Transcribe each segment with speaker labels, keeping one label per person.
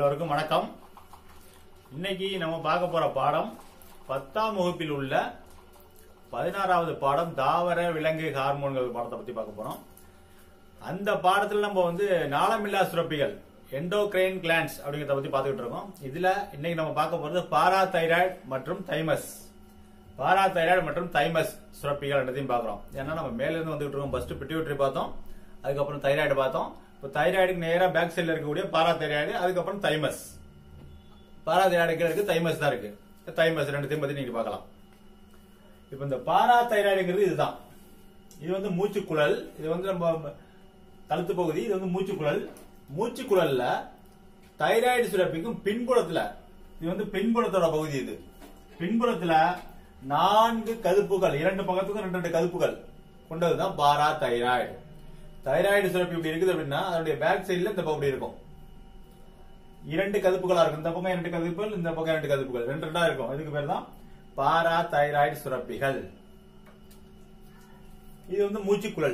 Speaker 1: எல்லோருக்கும் வணக்கம் இன்னைக்கு நம்ம பார்க்க போற பாடம் பத்தாம் வகுப்பில் உள்ள பதினாறாவது பாடம் தாவர விலங்கு ஹார்மோன்கள் பாடத்தை பத்தி பார்க்க போறோம் அந்த பாடத்துல நம்ம வந்து நாளமில்லா சுரப்பிகள் எண்டோக்ரைன் கிளான்ஸ் அப்படிங்கறத பத்தி பார்த்துக்கிட்டு இருக்கோம் இதுல இன்னைக்கு நம்ம பார்க்க போறது பாரா தைராய்டு மற்றும் தைமஸ் பாரா தைராய்டு மற்றும் தைமஸ் சுரப்பிகள் ரெண்டத்தையும் பார்க்குறோம் ஏன்னா நம்ம மேல இருந்து வந்துகிட்டு இருக்கோம் ஃபர்ஸ்ட் பிட்யூட்டரி பார்த்தோம் அதுக்கப்புறம் தைராய்டு பார்த்தோம் இப்போ தைராய்டுக்கு நேரா பேக் சைடில் இருக்கக்கூடிய பாரா தைராய்டு அதுக்கப்புறம் தைமஸ் பாரா தைராய்டு கீழே இருக்கு தைமஸ் தான் இருக்கு தைமஸ் ரெண்டுத்தையும் பத்தி நீங்க பார்க்கலாம் இப்போ இந்த பாரா தைராய்டுங்கிறது இதுதான் இது வந்து மூச்சுக்குழல் இது வந்து நம்ம கழுத்து பகுதி இது வந்து மூச்சுக்குழல் மூச்சுக்குழல்ல தைராய்டு சுரப்பிக்கும் பின்புறத்துல இது வந்து பின்புறத்தோட பகுதி இது பின்புறத்துல நான்கு கதுப்புகள் இரண்டு பக்கத்துக்கும் ரெண்டு ரெண்டு கதுப்புகள் கொண்டதுதான் பாரா தைராய்டு தைராய்டு சுரப்பி இப்படி இருக்குது அப்படின்னா அதனுடைய பேக் சைடுல இந்த பக்கம் இப்படி இருக்கும் இரண்டு கதுப்புகளா இருக்கும் இந்த பக்கம் இரண்டு கதுப்புகள் இந்த பக்கம் இரண்டு கதுப்புகள் ரெண்டு ரெண்டா இருக்கும் இதுக்கு பேர் தான் பாரா தைராய்டு சுரப்பிகள் இது வந்து மூச்சுக்குழல்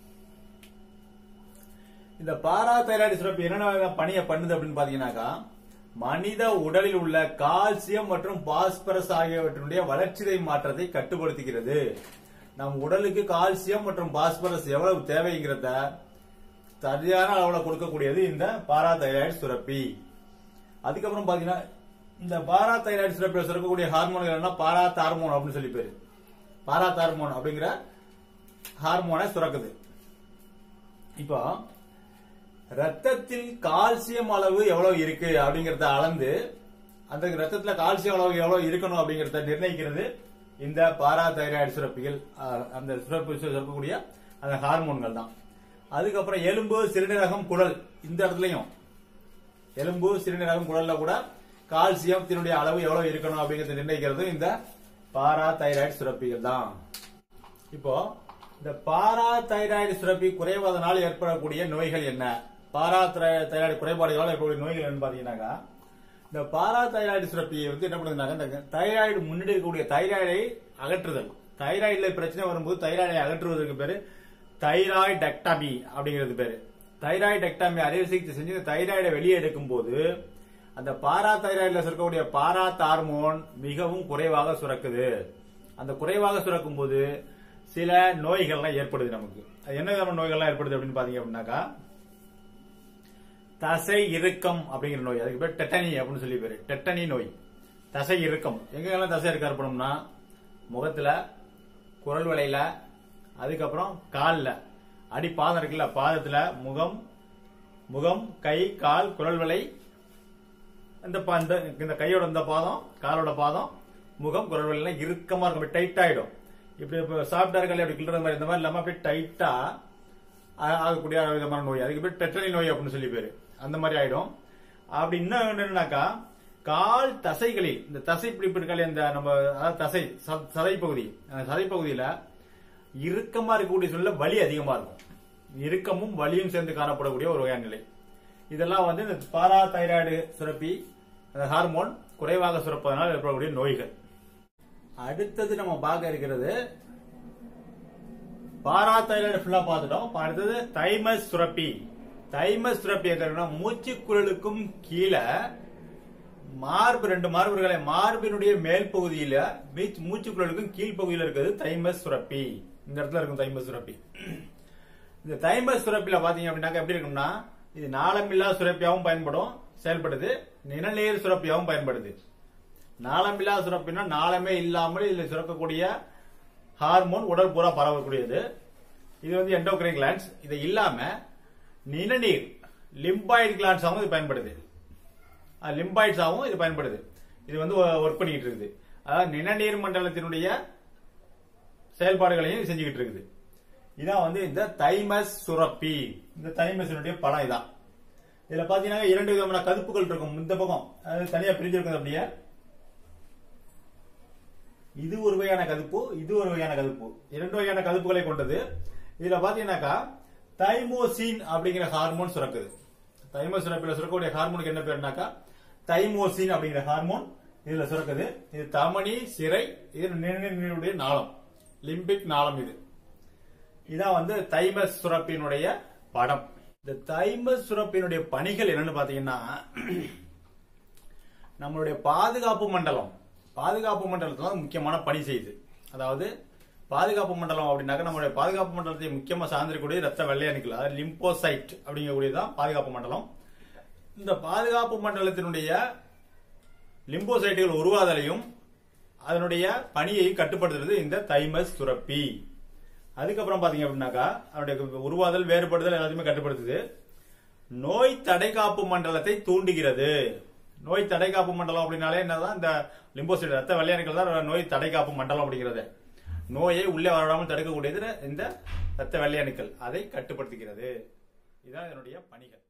Speaker 1: இந்த பாரா தைராய்டு சுரப்பி என்னென்ன பணியை பண்ணுது அப்படின்னு பாத்தீங்கன்னாக்கா மனித உடலில் உள்ள கால்சியம் மற்றும் பாஸ்பரஸ் ஆகியவற்றினுடைய வளர்ச்சிதை மாற்றத்தை கட்டுப்படுத்துகிறது நம் உடலுக்கு கால்சியம் மற்றும் பாஸ்பரஸ் எவ்வளவு தேவைங்கிறத சரியான அளவுல கொடுக்கக்கூடியது இந்த பாரா தைராய்டு சுரப்பி அதுக்கப்புறம் பாத்தீங்கன்னா இந்த பாரா தைராய்டு சுரப்பியில் சுரக்கக்கூடிய ஹார்மோன்கள் என்ன பாரா ஹார்மோன் அப்படின்னு சொல்லி பேரு பாரா ஹார்மோன் அப்படிங்கிற ஹார்மோனை சுரக்குது இப்போ ரத்தத்தில் கால்சியம் அளவு எவ்வளவு இருக்கு அப்படிங்கறத அளந்து அந்த ரத்தத்துல கால்சியம் அளவு எவ்வளவு இருக்கணும் அப்படிங்கறத நிர்ணயிக்கிறது இந்த பாரா தைராய்டு சுரப்பிகள் அஹ், அந்த சுரப்பி சுரக்கக்கூடிய அந்த ஹார்மோன்கள் தான் அதுக்கப்புறம் எலும்பு சிறுநீரகம் குடல் இந்த இடத்துலயும் எலும்பு சிறுநீரகம் குடல்ல கூட கால்சியத்தினுடைய அளவு எவ்வளவு இருக்கணும் அப்படிங்கறத நிர்ணயிக்கிறது இந்த பாரா தைராய்டு சுரப்பிகள் தான் இப்போ இந்த பாரா தைராய்டு சுரப்பி குறைவதனால் ஏற்படக்கூடிய நோய்கள் என்ன பாரா தை- தைராய்டு குறைபாடுகளால் ஏற்படக்கூடிய நோய்கள் என்னன்னு பாத்தீங்கன்னாக்கா இந்த பாரா தைராய்டு சுரப்பியை வந்து என்ன பண்ணுதுனாக்க இந்த தைராய்டு முன்னாடி இருக்கக்கூடிய தைராய்டை அகற்றுதல் தைராய்டுல பிரச்சனை வரும்போது தைராய்டை அகற்றுவதற்கு பேரு தைராய்டெக்டமி அப்படிங்கிறது பேரு தைராய்டெக்டமி அறுவை சிகிச்சை செஞ்சு இந்த தைராய்டை வெளியே எடுக்கும் போது அந்த பாரா தைராய்டுல சுரக்கக்கூடிய பாரா ஹார்மோன் மிகவும் குறைவாக சுரக்குது அந்த குறைவாக சுரக்கும் போது சில நோய்கள்லாம் ஏற்படுது நமக்கு அது என்ன விதமான நோய்கள்லாம் ஏற்படுது அப்படின்னு பாத்தீங்க அப்படின்னாக்கா தசை இறுக்கம் அப்படிங்கிற நோய் அதுக்கு பேர் டெட்டனி அப்படின்னு சொல்லி பேரு டெட்டனி நோய் தசை இறுக்கம் எங்கெல்லாம் தசை இருக்க ஏற்படும்னா முகத்துல குரல் வளையில அதுக்கப்புறம் கால்ல அடி பாதம் இருக்குல்ல பாதத்துல முகம் முகம் கை கால் குரல் வளை இந்த பா- இந்த இந்த கையோட இந்த பாதம் காலோட பாதம் முகம் குரல் வலி எல்லாம் இறுக்கமா இருக்கும் டைட் ஆயிடும் இப்படி இப்ப சாப்பிட்டா இருக்கல அப்படி கிள்ற மாதிரி இந்த மாதிரி இல்லாம அப்படியே டைட்டா ஆகக்கூடிய விதமான நோய் அதுக்கு பேர் டெட்டனி நோய் அப்படின்னு சொல்லி பேரு அந்த மாதிரி ஆயிடும் அப்படி இன்னும் என்னன்னாக்கா கால் தசைகளில் இந்த தசை பிடிப்பு இருக்காலே இந்த நம்ம அதாவது தசை ச- சதை பகுதி அந்த சதை பகுதியில இறுக்கமா இருக்கக்கூடிய சூழ்நிலை வலி அதிகமா இருக்கும் இறுக்கமும் வலியும் சேர்ந்து காணப்படக்கூடிய ஒரு வகையான நிலை இதெல்லாம் வந்து இந்த பாரா தைராய்டு சுரப்பி அந்த ஹார்மோன் குறைவாக சுரப்பதனால் ஏற்படக்கூடிய நோய்கள் அடுத்தது நம்ம பார்க்க இருக்கிறது பாரா தைராய்டு ஃபுல்லா பார்த்துட்டோம் இப்ப அடுத்தது தைமஸ் சுரப்பி தைமஸ் சுரப்பி எங்கன்னா மூச்சுக்குழலுக்கும் கீழே மார்பு ரெண்டு மார்புகளை மார்பினுடைய மேல் பகுதியில மீச்- மூச்சுக்குழலுக்கும் கீழ் பகுதியில் இருக்கிறது தைமஸ் சுரப்பி இந்த இடத்துல இருக்கும் தைமஸ் சுரப்பி இந்த தைமஸ் சுரப்பில பாத்தீங்க அப்படின்னாக்க எப்படி இருக்கும்னா இது நாளமில்லா சுரப்பியாவும் பயன்படும் செயல்படுது நிணநீர் சுரப்பியாவும் பயன்படுது நாளமில்லா சுரப்பினா நாளமே இல்லாமல் இதுல சுரக்கக்கூடிய ஹார்மோன் உடல் பூரா பரவக்கூடியது இது வந்து எண்டோக்ரைன் கிளான்ஸ் இது இல்லாம நிணநீர் லிம்பாய்டு கிளான்ஸாகவும் இது பயன்படுது லிம்பாய்ட்ஸாகவும் இது பயன்படுது இது வந்து ஒர்க் பண்ணிட்டு இருக்குது அதாவது நிணநீர் மண்டலத்தினுடைய செயல்பாடுகளையும் இது செஞ்சுக்கிட்டு இருக்குது இதான் வந்து இந்த தைமஸ் சுரப்பி இந்த தைமஸினுடைய படம் இதான் இதுல பாத்தீங்கன்னா இரண்டு விதமான கதுப்புகள் இருக்கும் இந்த பக்கம் அது தனியா பிரிஞ்சிருக்கும் அப்படியே இது ஒரு வகையான கதுப்பு இது ஒரு வகையான கதுப்பு இரண்டு வகையான கதுப்புகளை கொண்டது இதுல பாத்தீங்கன்னாக்கா தைமோசின் அப்படிங்கிற ஹார்மோன் சுரக்குது தைமோ சுரப்பில சுரக்கக்கூடிய ஹார்மோனுக்கு என்ன பேருனாக்கா தைமோசின் அப்படிங்கிற ஹார்மோன் இதுல சுரக்குது இது தமனி சிறை இது நிணநீருடைய நாளம் லிம்பிக் நாளம் இது இதான் வந்து தைமஸ் சுரப்பினுடைய படம் இந்த தைமஸ் சுரப்பினுடைய பணிகள் என்னன்னு பாத்தீங்கன்னா நம்மளுடைய பாதுகாப்பு மண்டலம் பாதுகாப்பு மண்டலத்துல தான் முக்கியமான பணி செய்யுது அதாவது பாதுகாப்பு மண்டலம் அப்படின்னாக்க நம்மளுடைய பாதுகாப்பு மண்டலத்தை முக்கியமா சார்ந்திருக்கக்கூடிய ரத்த வெள்ளை அணுக்கள் அதாவது லிம்போசைட் அப்படிங்கக்கூடியதான் பாதுகாப்பு மண்டலம் இந்த பாதுகாப்பு மண்டலத்தினுடைய லிம்போசைட்டுகள் உருவாதலையும் அதனுடைய பணியை கட்டுப்படுத்துறது இந்த தைமஸ் சுரப்பி அதுக்கப்புறம் பாத்தீங்க அப்படின்னாக்கா அதனுடைய உருவாதல் வேறுபடுதல் எல்லாத்தையுமே கட்டுப்படுத்துது நோய் தடைகாப்பு மண்டலத்தை தூண்டுகிறது நோய் தடைகாப்பு மண்டலம் அப்படின்னாலே என்னதான் இந்த லிம்போசைட் ரத்த வெள்ளையணுக்கள் தான் நோய் தடைகாப்பு மண்டலம் அப்படிங்கிறது நோயை உள்ளே வரவிடாமல் தடுக்கக்கூடியது இந்த ரத்த வெள்ளையணுக்கள் அதை கட்டுப்படுத்துகிறது இதுதான் இதனுடைய பணிகள்